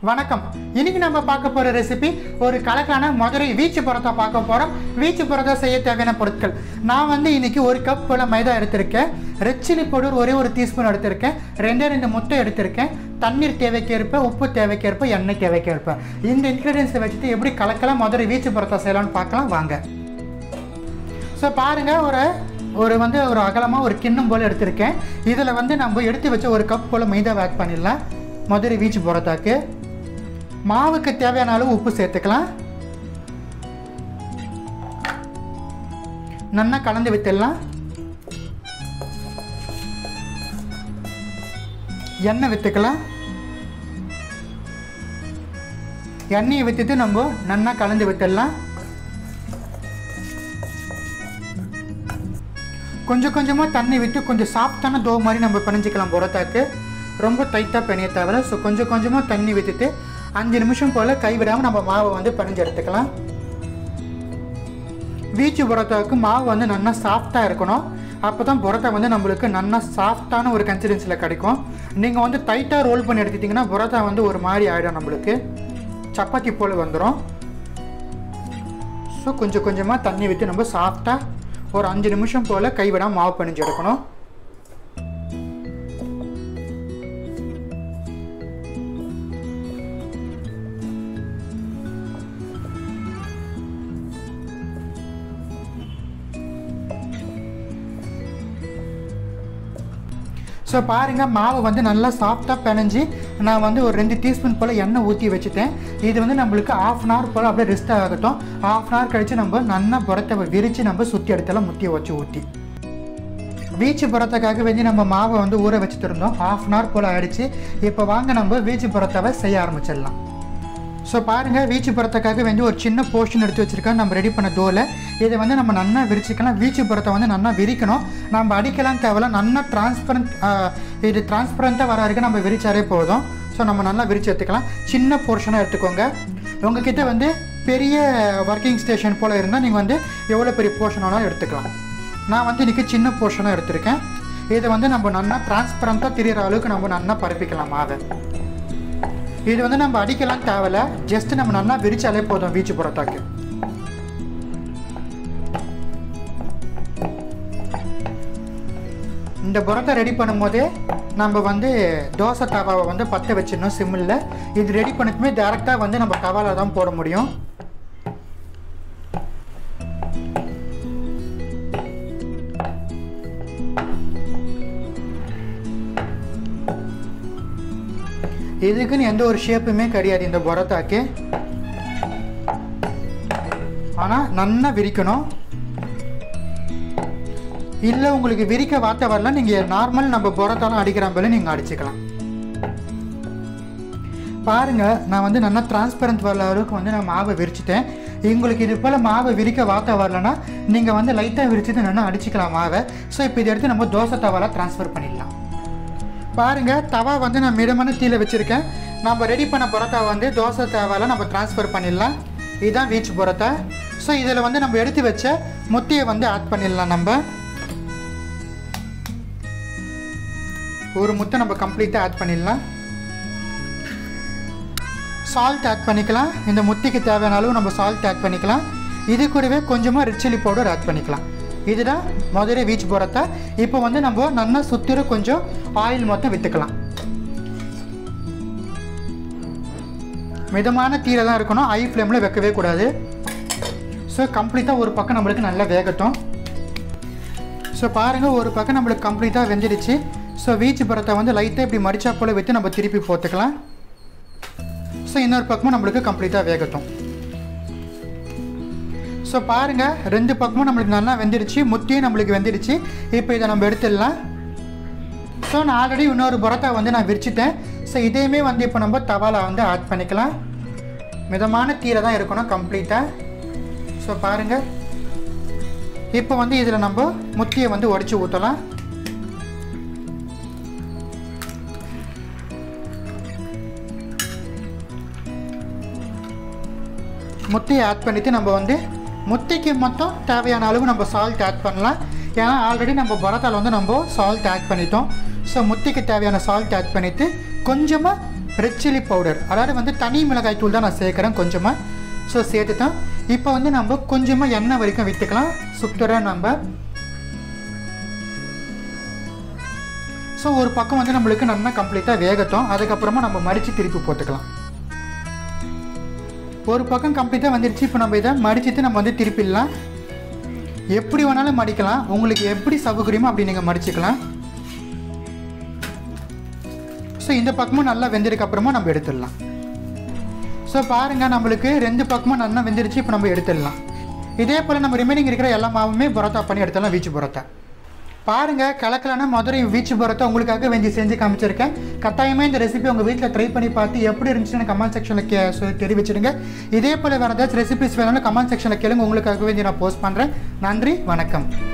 வணக்கம் இன்னைக்கு நம்ம பார்க்க போற ரெசிபி ஒரு கலக்கான மதுரை வீச்சு புறத்தா பார்க்க போறோம் வீச்சு புறத்தா செய்ய தேவையான பொருட்கள் நான் வந்து இன்னைக்கு ஒரு கப் போல மைதா எடுத்திருக்கேன் ரெட் சில்லி பவுடர் ஒரே ஒரு டீஸ்பூன் எடுத்திருக்கேன் ரெண்டே ரெண்டு முட்டை எடுத்திருக்கேன் தண்ணீர் தேவைக்கேற்ப உப்பு தேவைக்கேற்ப எண்ணெய் தேவைக்கேற்ப இந்த இன்க்ரீடியன்ஸை வச்சுட்டு எப்படி கலக்கலாம் மதுரை வீச்சு புறத்தா செய்யலாம்னு பார்க்கலாம் வாங்க ஸோ பாருங்கள் ஒரு ஒரு வந்து ஒரு அகலமாக ஒரு கிண்ணம் போல் எடுத்திருக்கேன் இதில் வந்து நம்ம எடுத்து வச்ச ஒரு கப் போல் மைதாவை ஆட் பண்ணிடலாம் மதுரை வீச்சு புறத்தாக்கு மாவுக்கு தேவையான அளவு உப்பு சேர்த்துக்கலாம் நல்லா கலந்து விட்டுடலாம் எண்ணெய் விற்றுக்கலாம் எண்ணெயை விற்றுட்டு நம்ம நல்லா கலந்து விட்டுடலாம் கொஞ்சம் கொஞ்சமாக தண்ணி விட்டு கொஞ்சம் சாஃப்டான தோ மாதிரி நம்ம பிணைஞ்சிக்கலாம் புறத்தாக்கு ரொம்ப டைட்டாக பிணைய தேவை ஸோ கொஞ்சம் கொஞ்சமாக தண்ணி விட்டுட்டு அஞ்சு நிமிஷம் போல் கைவிடாமல் நம்ம மாவை வந்து பிணைஞ்சு எடுத்துக்கலாம் வீச்சு புறத்தாக்கு மாவு வந்து நல்லா சாஃப்டாக இருக்கணும் அப்போ தான் புறத்தா வந்து நம்மளுக்கு நல்லா சாஃப்டான ஒரு கன்சிஸ்டன்சியில் கிடைக்கும் நீங்கள் வந்து டைட்டாக ரோல் பண்ணி எடுத்துட்டிங்கன்னா புறத்தா வந்து ஒரு மாதிரி ஆகிடும் நம்மளுக்கு சப்பாத்தி போல் வந்துடும் ஸோ கொஞ்சம் கொஞ்சமாக தண்ணி விட்டு நம்ம சாஃப்டாக ஒரு அஞ்சு நிமிஷம் போல் கைவிடாமல் மாவு பிணைஞ்சு எடுக்கணும் ஸோ பாருங்கள் மாவு வந்து நல்லா சாஃப்டாக பிணைஞ்சி நான் வந்து ஒரு ரெண்டு டீஸ்பூன் போல் எண்ணெய் ஊற்றி வச்சுட்டேன் இது வந்து நம்மளுக்கு ஆஃப் அன் ஹவர் போல் அப்படியே ரெஸ்ட் ஆகட்டும் ஆஃப் அன் ஹவர் கழித்து நம்ம நல்லா புறத்தை விரித்து நம்ம சுற்றி எடுத்தலாம் முத்தியை வச்சு ஊற்றி வீச்சு புறத்துக்காக வேண்டி நம்ம மாவை வந்து ஊற வச்சுட்டு இருந்தோம் ஆஃப் அன் ஹவர் போல் ஆயிடுச்சு இப்போ வாங்க நம்ம வீச்சு புறத்தாவை செய்ய ஆரம்பிச்சிடலாம் ஸோ பாருங்கள் வீச்சு புறத்துக்காக வேண்டி ஒரு சின்ன போர்ஷன் எடுத்து வச்சுருக்கோம் நம்ம ரெடி பண்ண தோலை இதை வந்து நம்ம நல்லா விரிச்சிக்கலாம் வீச்சு புறத்தை வந்து நல்லா விரிக்கணும் நம்ம அடிக்கலாம் தேவையில்ல நல்லா டிரான்ஸ்பரண்ட் இது டிரான்ஸ்பரண்ட்டாக வர வரைக்கும் நம்ம விரிச்சாலே போதும் ஸோ நம்ம நல்லா விரிச்சு எடுத்துக்கலாம் சின்ன போர்ஷனாக எடுத்துக்கோங்க உங்ககிட்ட வந்து பெரிய ஒர்க்கிங் ஸ்டேஷன் போல் இருந்தால் நீங்கள் வந்து எவ்வளோ பெரிய போர்ஷன் வேணாலும் எடுத்துக்கலாம் நான் வந்து இன்றைக்கி சின்ன போர்ஷனாக எடுத்திருக்கேன் இதை வந்து நம்ம நல்லா டிரான்ஸ்பரண்ட்டாக தெரிகிற அளவுக்கு நம்ம நல்லா பரப்பிக்கலாம் மாவை இது வந்து நம்ம அடிக்கலாம் தேவையில்ல ஜஸ்ட் நம்ம நல்லா விரிச்சாலே போதும் வீச்சு புறத்தாக்கு இந்த புறத்தை ரெடி பண்ணும்போதே நம்ம வந்து தோசை தவாவை வந்து பற்ற வச்சிடணும் சிம்மில் இது ரெடி பண்ணதுமே டேரெக்டாக வந்து நம்ம தவாவில் தான் போட முடியும் இதுக்குன்னு எந்த ஒரு ஷேப்புமே கிடையாது இந்த புறத்தாக்கு ஆனால் நல்லா விரிக்கணும் இல்லை உங்களுக்கு விரிக்க வார்த்தை வரல நீங்கள் நார்மல் நம்ம புறத்தாலும் அடிக்கிற போல நீங்கள் அடிச்சுக்கலாம் பாருங்கள் நான் வந்து நல்லா டிரான்ஸ்பரண்ட் வர அளவுக்கு வந்து நான் மாவை விரிச்சிட்டேன் உங்களுக்கு இது போல் மாவை விரிக்க வார்த்தை வரலன்னா நீங்கள் வந்து லைட்டாக விரிச்சிட்டு நல்லா அடிச்சுக்கலாம் மாவை ஸோ இப்போ இதை எடுத்து நம்ம தோசை தவாலாம் ட்ரான்ஸ்ஃபர் பண்ணிடலாம் பாருங்கள் தவா வந்து நான் மிதமான தீயில் வச்சுருக்கேன் நம்ம ரெடி பண்ண புறத்தா வந்து தோசை தவாவில் நம்ம ட்ரான்ஸ்ஃபர் பண்ணிடலாம் இதுதான் வீச்சு புறத்தா ஸோ இதில் வந்து நம்ம எடுத்து வச்ச முட்டையை வந்து ஆட் பண்ணிடலாம் நம்ம ஒரு முட்டை நம்ம கம்ப்ளீட்டாக ஆட் பண்ணிடலாம் சால்ட் ஆட் பண்ணிக்கலாம் இந்த முட்டைக்கு தேவையான அளவு நம்ம சால்ட் ஆட் பண்ணிக்கலாம் இது கூடவே கொஞ்சமாக ரெட் சில்லி பவுடர் ஆட் பண்ணிக்கலாம் இதுதான் மதுரை பீச் போகிறத இப்போ வந்து நம்ம நல்லா சுற்றிர கொஞ்சம் ஆயில் மொத்தம் விற்றுக்கலாம் மிதமான தீரை தான் இருக்கணும் ஹை ஃப்ளேமில் வைக்கவே கூடாது ஸோ கம்ப்ளீட்டாக ஒரு பக்கம் நம்மளுக்கு நல்லா வேகட்டும் ஸோ பாருங்கள் ஒரு பக்கம் நம்மளுக்கு கம்ப்ளீட்டாக வெந்துடுச்சு ஸோ வீச்சு பழத்தை வந்து லைட்டாக இப்படி மடிச்சா போல் விற்று நம்ம திருப்பி போட்டுக்கலாம் ஸோ இன்னொரு பக்கமும் நம்மளுக்கு கம்ப்ளீட்டாக வேகட்டும் ஸோ பாருங்கள் ரெண்டு பக்கமும் நம்மளுக்கு நல்லா வெந்துடுச்சு முட்டியும் நம்மளுக்கு வெந்துடுச்சு இப்போ இதை நம்ம எடுத்துடலாம் ஸோ நான் ஆல்ரெடி இன்னொரு புறத்தா வந்து நான் விரிச்சிட்டேன் ஸோ இதையுமே வந்து இப்போ நம்ம தவாவில் வந்து ஆட் பண்ணிக்கலாம் மிதமான தீரை தான் இருக்கணும் கம்ப்ளீட்டாக ஸோ பாருங்கள் இப்போ வந்து இதில் நம்ம முத்தியை வந்து உடச்சி ஊற்றலாம் முட்டையை ஆட் பண்ணிவிட்டு நம்ம வந்து முட்டைக்கு மொத்தம் தேவையான அளவு நம்ம சால்ட் ஆட் பண்ணலாம் ஏன்னா ஆல்ரெடி நம்ம பரோட்டாவில் வந்து நம்ம சால்ட் ஆட் பண்ணிட்டோம் ஸோ முட்டைக்கு தேவையான சால்ட் ஆட் பண்ணிவிட்டு கொஞ்சமாக ரெட் சில்லி பவுடர் அதாவது வந்து தனி மிளகாய் தூள் தான் நான் சேர்க்குறேன் கொஞ்சமாக ஸோ சேர்த்து தான் இப்போ வந்து நம்ம கொஞ்சமாக எண்ணெய் வரைக்கும் விற்றுக்கலாம் சுத்தராக நம்ம ஸோ ஒரு பக்கம் வந்து நம்மளுக்கு நல்லா கம்ப்ளீட்டாக வேகட்டும் அதுக்கப்புறமா நம்ம மடித்து திருப்பி போட்டுக்கலாம் ஒரு பக்கம் கம்ப்ளீட்டாக வந்துருச்சு இப்போ நம்ம இதை மடிச்சிட்டு நம்ம வந்து திருப்பிடலாம் எப்படி வேணாலும் மடிக்கலாம் உங்களுக்கு எப்படி சௌகரியமோ அப்படி நீங்கள் மடிச்சுக்கலாம் ஸோ இந்த பக்கமும் நல்லா வெந்ததுக்கு அப்புறமா நம்ம எடுத்துடலாம் ஸோ பாருங்கள் நம்மளுக்கு ரெண்டு பக்கமும் நல்லா வெந்துருச்சு இப்போ நம்ம எடுத்துடலாம் இதே போல் நம்ம ரிமைனிங் இருக்கிற எல்லா மாவுமே பரோட்டா பண்ணி எடுத்துடலாம் வீச்சு பரோட்டா பாருங்கள் கலக்கலான மதுரை வீச்சு பரோட்டா உங்களுக்காக வெஞ்சி செஞ்சு காமிச்சிருக்கேன் கட்டாயமாக இந்த ரெசிபி உங்கள் வீட்டில் ட்ரை பண்ணி பார்த்து எப்படி இருந்துச்சுன்னு கமெண்ட் செக்ஷனில் கே சொல்லி தெரிவிச்சிடுங்க இதே போல் வேறு ஏதாச்சும் ரெசிபிஸ் வேணும்னு கமெண்ட் செக்ஷனில் கேளுங்க உங்களுக்காக வேண்டி நான் போஸ்ட் பண்ணுறேன் நன்றி வணக்கம்